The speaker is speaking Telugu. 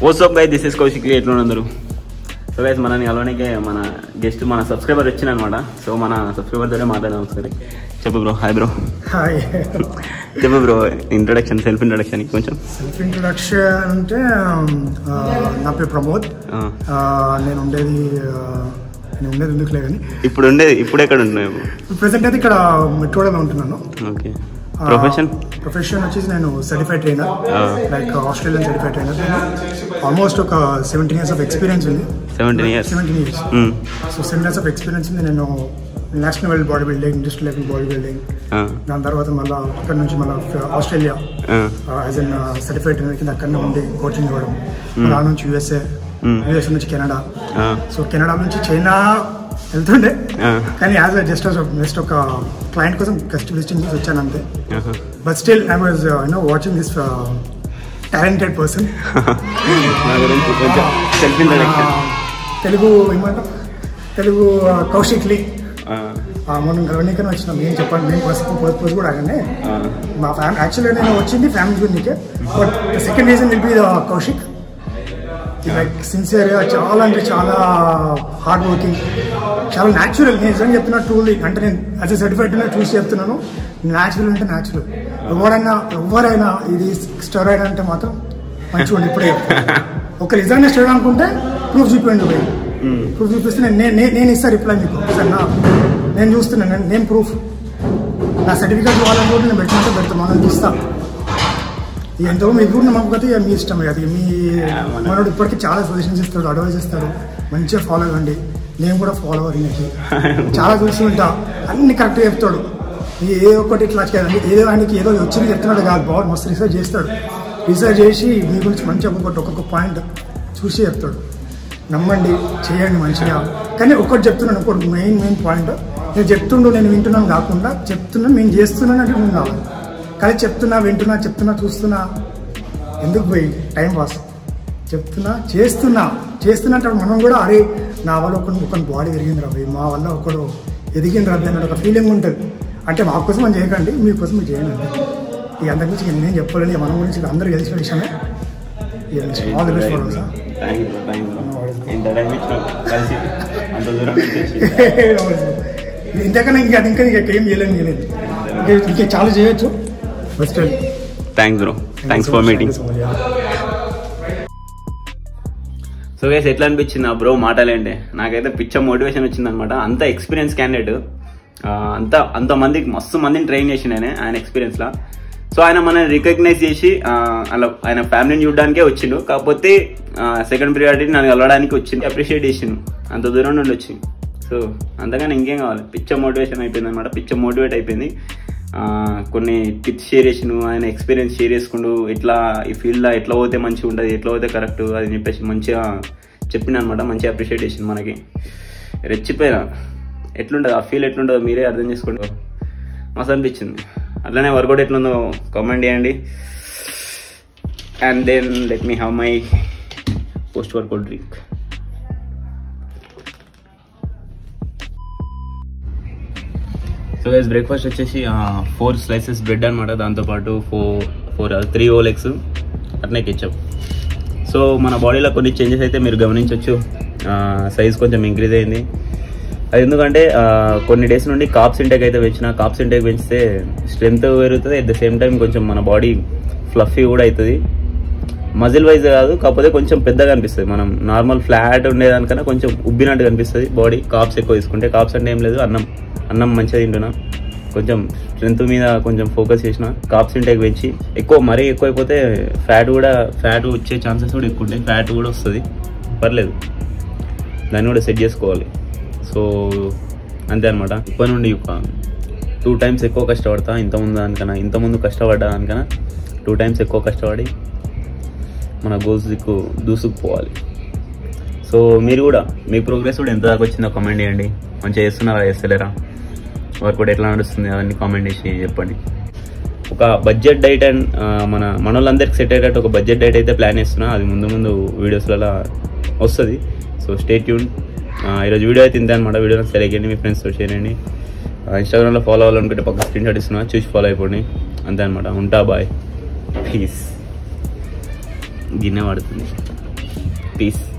వాట్సాప్ గై దిస్ ఇస్ కౌశిక్లీ ఎట్లా అందరూ సో గైస్ మనని కలవడానికి మన గెస్ట్ మన సబ్స్క్రైబర్ వచ్చిందనమాట సో మన సబ్స్క్రైబర్ తోనే మాట్లాడదాం ఒకసారి చెప్పు బ్రో హాయ్ బ్రో హాయ్ చెప్పు బ్రో ఇంట్రొడక్షన్ సెల్ఫ్ ఇంట్రొడక్షన్ కొంచెం సెల్ఫ్ ఇంట్రొడక్షన్ అంటే ఆ, నా పేరు ప్రమోద్ ఆ, ఆ, నేను ఉండేది ఆ, నేను ఉండేది ఎందుకులే కానీ ఇప్పుడు ఉండేది ఇప్పుడు ఎక్కడ ఉంటున్నావు ప్రజెంట్ అయితే ఇక్కడ మెట్రోలో ఉంటున్నాను ఓకే ప్రొఫెషన్ ప్రొఫెషన్ వచ్చేసి నేను certified trainer Ah. Like Australian certified trainer almost ఒక సెవెంటీన్ ఇయర్స్ ఆఫ్ ఎక్స్పీరియన్స్ ఉంది seventeen years seventeen years so seven years of experience ఉంది నేను national level body building district level body building దాని తర్వాత మళ్ళీ అక్కడ నుంచి మళ్ళీ Australia as an certified trainer కింద అక్కడనే ఉండి కోచింగ్ ఇవ్వడం దాని నుంచి యూఎస్ఏ Mm. యూఎస్ఏ నుంచి కెనడా సో కెనడా నుంచి చైనా వెళ్తుండే కానీ యాజ్ అ జస్ట్ జస్ట్ ఒక క్లయింట్ కోసం గెస్ట్ విజిటింగ్ చేసి వచ్చాను అంతే but still I was you know watching this talented person నా గురించి కొంచెం సెల్ఫ్ ఇంట్రొడక్షన్ తెలుగు ఏమంటాం తెలుగు uh, కౌశిక్లీ ఆ, మనం గవర్నీకరణ వచ్చినాం ఏం చెప్పండి మేము పసుపు పర్పస్ కూడా అడగండి మా ఫ్యామిలీ యాక్చువల్గా నేను వచ్చింది ఫ్యామిలీ గురించే but second reason will be the Kaushik like సిన్సియర్గా చాలా అంటే చాలా హార్డ్ వర్కింగ్ చాలా న్యాచురల్ నేను నిజంగా చెప్తున్నా ట్రూలీ అంటే నేను యాజ్ ఎ సర్టిఫైడ్ చూసి చెప్తున్నాను న్యాచురల్ అంటే న్యాచురల్ ఎవరైనా ఎవరైనా ఇది స్టెరాయిడ్ అంటే మాత్రం మంచిగా ఉండి ఇప్పుడే ఒక నిజంగా స్టెరాయిడ్ అనుకుంటే ప్రూఫ్ చూపించండి పోయి ప్రూఫ్ చూపిస్తే నేను నేను- నేను ఇస్తాను రిప్లై మీకు సరేనా నేను చూస్తున్నాను నేను- నేను ప్రూఫ్ నా సర్టిఫికేట్ కావాలని కూడా నేను పెట్టినట్టు పెడతాను మనం ఇస్తా ఎంతో మీ కూడా నమ్మకపోతే ఇక మీ ఇష్టం అది మీ మనోడు ఇప్పటికీ చాలా సజెషన్స్ ఇస్తాడు అడ్వైస్ ఇస్తాడు మంచిగా ఫాలో అవ్వండి నేను కూడా ఫాలో అవ్వడానికి చాలా చూసి ఉంటా అన్ని కరెక్ట్గా చెప్తాడు ఈ ఏ ఒక్కటి ఇట్లా చేయాలి ఏదో ఆయనకి ఏదో వచ్చింది చెప్తున్నాడు కాదు బాగా మస్తు రీసెర్చ్ చేస్తాడు రీసెర్చ్ చేసి మీ గురించి మంచిగా ఒక్కొక్కటి ఒక్కొక్క పాయింట్ చూసి చెప్తాడు నమ్మండి చేయండి మంచిగా కానీ ఒకటి చెప్తున్నాను ఒకటి మెయిన్ మెయిన్ పాయింట్ నేను చెప్తుండు నేను వింటున్నాను కాకుండా చెప్తున్నాను నేను చేస్తున్నాను అంటే నేను కావాలి కానీ చెప్తున్నా వింటున్నా చెప్తున్నా చూస్తున్నా ఎందుకు పోయి టైం పాస్ చెప్తున్నా చేస్తున్నా చేస్తున్నా అంటే మనం కూడా అరే నా వల్ల ఒక ఒకని బాడీ పెరిగింది రాబోయ్ మా వల్ల ఒకడు ఎదిగింది రాబోయ్ అన్న ఒక ఫీలింగ్ ఉంటుంది అంటే మా కోసం మనం చేయకండి మీకోసం మీరు చేయండి ఇక అందరి గురించి ఇక నేనేం చెప్పలేను ఇక మన గురించి ఇది అందరూ తెలిసిన విషయమే all the best for sir thank you thank you ఇంత టైం ఇచ్చినావు కలిసి అంత దూరం నుంచి వచ్చి. ఇంతకన్నా ఇంకా ఇంకా ఇంకా ఏం చేయలేను నేను ఇంకా ఇంకా చాలా చేయొచ్చు first thanks bro thanks for meeting so guys ఎట్లా అనిపించింది ఆ బ్రో మాటలేంటి నాకైతే పిచ్చ మోటివేషన్ వచ్చింది అనమాట అంత ఎక్స్పీరియన్స్ క్యాండిడేట్ అంత అంత మందికి మస్తు మందిని ట్రైన్ చేసిండు ఆయన ఆయన ఎక్స్పీరియన్స్ లా సో ఆయన మనల్ని రికగ్నైజ్ చేసి ఆ, అలా ఆయన ఫ్యామిలీని చూడడానికే వచ్చిండు కాకపోతే సెకండ్ ప్రియారిటీ నన్ను కలవడానికి వచ్చింది అప్రిషియేట్ చేసిండు అంత దూరం నుండి వచ్చి సో అంతగానే ఇంకేం కావాలి పిచ్చ మోటివేషన్ అయిపోయింది అనమాట పిచ్చ మోటివేట్ అయిపోయింది ఆ, కొన్ని టిప్స్ షేర్ చేసిండు ఆయన ఎక్స్పీరియన్స్ షేర్ చేసుకుంటూ ఎట్లా ఈ ఫీల్డ్లో ఎట్లా పోతే మంచిగా ఉంటుంది ఎట్లా పోతే కరెక్ట్ అని చెప్పేసి మంచిగా చెప్పిండు అనమాట మంచిగా అప్రిషియేట్ చేసింది మనకి రెచ్చిపోయినా ఎట్లుంటుంది ఆ ఫీల్ ఎట్లుంటుందో మీరే అర్థం చేసుకోండి మస్తు అనిపించింది అట్లనే వర్కౌట్ ఎట్లుందో కామెంట్ చేయండి and then let me have my post workout drink so guys breakfast వచ్చేసి ఫోర్ స్లైసెస్ బ్రెడ్ అనమాట దాంతోపాటు four four three whole eggs అట్నే కెచ్చప్ సో మన బాడీలో కొన్ని చేంజెస్ అయితే మీరు గమనించవచ్చు సైజ్ కొంచెం ఇంక్రీజ్ అయింది అది ఎందుకంటే ఆ, కొన్ని డేస్ నుండి కాప్స్ ఇంటేక్ అయితే పెంచిన కాప్స్ ఇంటేక్ పెంచితే స్ట్రెంత్ పెరుగుతుంది అట్ ద సేమ్ టైం కొంచెం మన బాడీ ఫ్లఫీ కూడా అవుతుంది మజిల్ వైజ్ కాదు కాకపోతే కొంచెం పెద్దగా అనిపిస్తుంది మనం నార్మల్ ఫ్లాట్ ఉండేదానికన్నా కొంచెం ఉబ్బినట్టు కనిపిస్తుంది బాడీ కాప్స్ ఎక్కువ తీసుకుంటే కాప్స్ అంటే ఏం లేదు అన్నం అన్నం మంచిగా తింటున్నా కొంచెం స్ట్రెంత్ మీద కొంచెం ఫోకస్ చేసిన కాప్స్ ఇంటేక్ పెంచి ఎక్కువ మరీ ఎక్కువ అయిపోతే ఫ్యాట్ కూడా ఫ్యాట్ వచ్చే ఛాన్సెస్ కూడా ఎక్కువ ఉంటాయి ఫ్యాట్ కూడా వస్తుంది పర్లేదు దాన్ని కూడా సెట్ చేసుకోవాలి సో అంతే అనమాట ఇప్పటి నుండి ఒక టూ టైమ్స్ ఎక్కువ కష్టపడతా ఇంతకుముందు దానికన్నా ఇంతకుముందు కష్టపడ్డా దానికన్నా టూ టైమ్స్ ఎక్కువ కష్టపడి మన గోల్స్ దిక్కు దూసుకుపోవాలి సో మీరు కూడా మీ ప్రోగ్రెస్ కూడా ఎంత దాకా వచ్చిందో కామెంట్ చేయండి మంచిగా చేస్తున్నారా చేస్తలేరా వర్కౌట్ ఎట్లా నడుస్తుంది అవన్నీ కామెంట్ చేసి చెప్పండి ఒక బడ్జెట్ డైట్ అండ్ ఆ, మన మన వాళ్ళందరికి సెట్ అయ్యేటట్టు ఒక బడ్జెట్ డైట్ అయితే ప్లాన్ చేస్తున్నా అది ముందు ముందు వీడియోస్లలో వస్తుంది సో స్టే ట్యూన్ ఈరోజు వీడియో అయితే ఇంతే అనమాట వీడియో సెలెక్ట్ చేయండి మీ ఫ్రెండ్స్తో షేర్ చేయండి ఇన్స్టాగ్రామ్లో ఫాలో అవ్వాలనుకుంటే పక్క స్క్రీన్ షాట్ ఇస్తున్నా చూసి ఫాలో అయిపోండి అంతే అనమాట ఉంటా బాయ్ ప్లీజ్ గిన్నె పడుతుంది పీస్